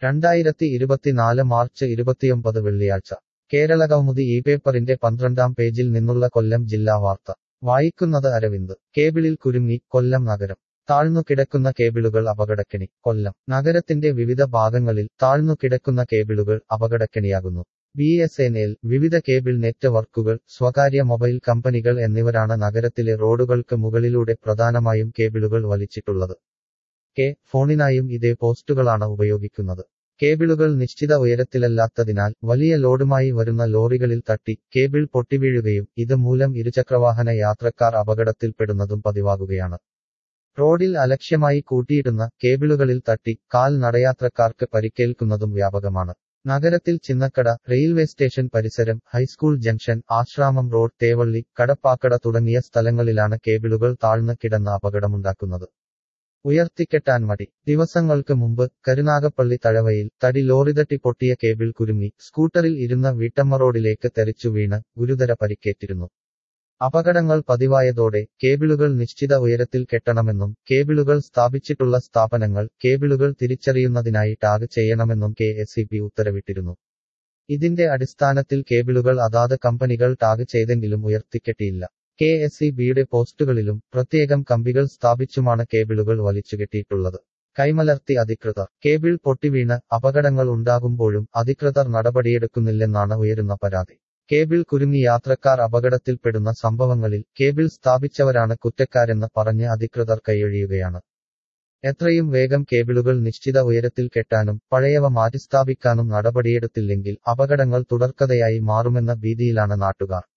രണ്ടായിരത്തി ഇരുപത്തിനാല് മാർച്ച് ഇരുപത്തിയൊമ്പത് വെള്ളിയാഴ്ച കേരളകൗമുദി ഈ പേപ്പറിന്റെ പന്ത്രണ്ടാം പേജിൽ നിന്നുള്ള കൊല്ലം ജില്ലാ വാർത്ത വായിക്കുന്നത് അരവിന്ദ് കേബിളിൽ കുരുങ്ങി കൊല്ലം നഗരം താഴ്ന്നു കിടക്കുന്ന കേബിളുകൾ അപകടക്കെണി കൊല്ലം നഗരത്തിന്റെ വിവിധ ഭാഗങ്ങളിൽ താഴ്ന്നു കിടക്കുന്ന കേബിളുകൾ അപകടക്കെണിയാകുന്നു ബി എസ് എൻ എൽ വിവിധ കേബിൾ നെറ്റ്വർക്കുകൾ സ്വകാര്യ മൊബൈൽ കമ്പനികൾ എന്നിവരാണ് നഗരത്തിലെ റോഡുകൾക്ക് മുകളിലൂടെ പ്രധാനമായും കേബിളുകൾ വലിച്ചിട്ടുള്ളത് കെ ഫോണിനായും ഇതേ പോസ്റ്റുകളാണ് ഉപയോഗിക്കുന്നത് കേബിളുകൾ നിശ്ചിത ഉയരത്തിലല്ലാത്തതിനാൽ വലിയ ലോഡുമായി വരുന്ന ലോറികളിൽ തട്ടി കേബിൾ പൊട്ടിവീഴുകയും ഇത് മൂലം ഇരുചക്രവാഹന യാത്രക്കാർ അപകടത്തിൽപ്പെടുന്നതും പതിവാകുകയാണ് റോഡിൽ അലക്ഷ്യമായി കൂട്ടിയിടുന്ന കേബിളുകളിൽ തട്ടി കാൽ നടയാത്രക്കാർക്ക് പരിക്കേൽക്കുന്നതും വ്യാപകമാണ് നഗരത്തിൽ ചിന്നക്കട റെയിൽവേ സ്റ്റേഷൻ പരിസരം high school junction Asramam road Thevally Kadappakada തുടങ്ങിയ സ്ഥലങ്ങളിലാണ് കേബിളുകൾ താഴ്ന്ന് കിടന്ന് അപകടമുണ്ടാക്കുന്നത് ഉയർത്തിക്കെട്ടാൻ മടി ദിവസങ്ങൾക്ക് മുമ്പ് കരുനാഗപ്പള്ളി തഴവയിൽ തടി ലോറിതട്ടി പൊട്ടിയ കേബിൾ കുരുങ്ങി സ്കൂട്ടറിൽ ഇരുന്ന വീട്ടമ്മ റോഡിലേക്ക് തെറിച്ചു വീണ് ഗുരുതര പരിക്കേറ്റിരുന്നു അപകടങ്ങൾ പതിവായതോടെ കേബിളുകൾ നിശ്ചിത ഉയരത്തിൽ കെട്ടണമെന്നും കേബിളുകൾ സ്ഥാപിച്ചിട്ടുള്ള സ്ഥാപനങ്ങൾ കേബിളുകൾ തിരിച്ചറിയുന്നതിനായി ടാഗ് ചെയ്യണമെന്നും കെ ഉത്തരവിട്ടിരുന്നു ഇതിന്റെ അടിസ്ഥാനത്തിൽ കേബിളുകൾ അതാത് കമ്പനികൾ ടാഗ് ചെയ്തെങ്കിലും ഉയർത്തിക്കെട്ടിയില്ല കെ എസ് ഇ ബിയുടെ പോസ്റ്റുകളിലും പ്രത്യേകം കമ്പികൾ സ്ഥാപിച്ചുമാണ് കേബിളുകൾ വലിച്ചുകെട്ടിയിട്ടുള്ളത് കൈമലർത്തി അധികൃതർ കേബിൾ പൊട്ടിവീണ് അപകടങ്ങൾ ഉണ്ടാകുമ്പോഴും അധികൃതർ നടപടിയെടുക്കുന്നില്ലെന്നാണ് ഉയരുന്ന പരാതി കേബിൾ കുരുങ്ങി യാത്രക്കാർ അപകടത്തിൽപ്പെടുന്ന സംഭവങ്ങളിൽ കേബിൾ സ്ഥാപിച്ചവരാണ് കുറ്റക്കാരെന്ന് പറഞ്ഞ് അധികൃതർ കൈയൊഴിയുകയാണ് എത്രയും വേഗം കേബിളുകൾ നിശ്ചിത ഉയരത്തിൽ കെട്ടാനും പഴയവ മാറ്റിസ്ഥാപിക്കാനും നടപടിയെടുത്തില്ലെങ്കിൽ അപകടങ്ങൾ തുടർക്കഥയായി മാറുമെന്ന ഭീതിയിലാണ് നാട്ടുകാർ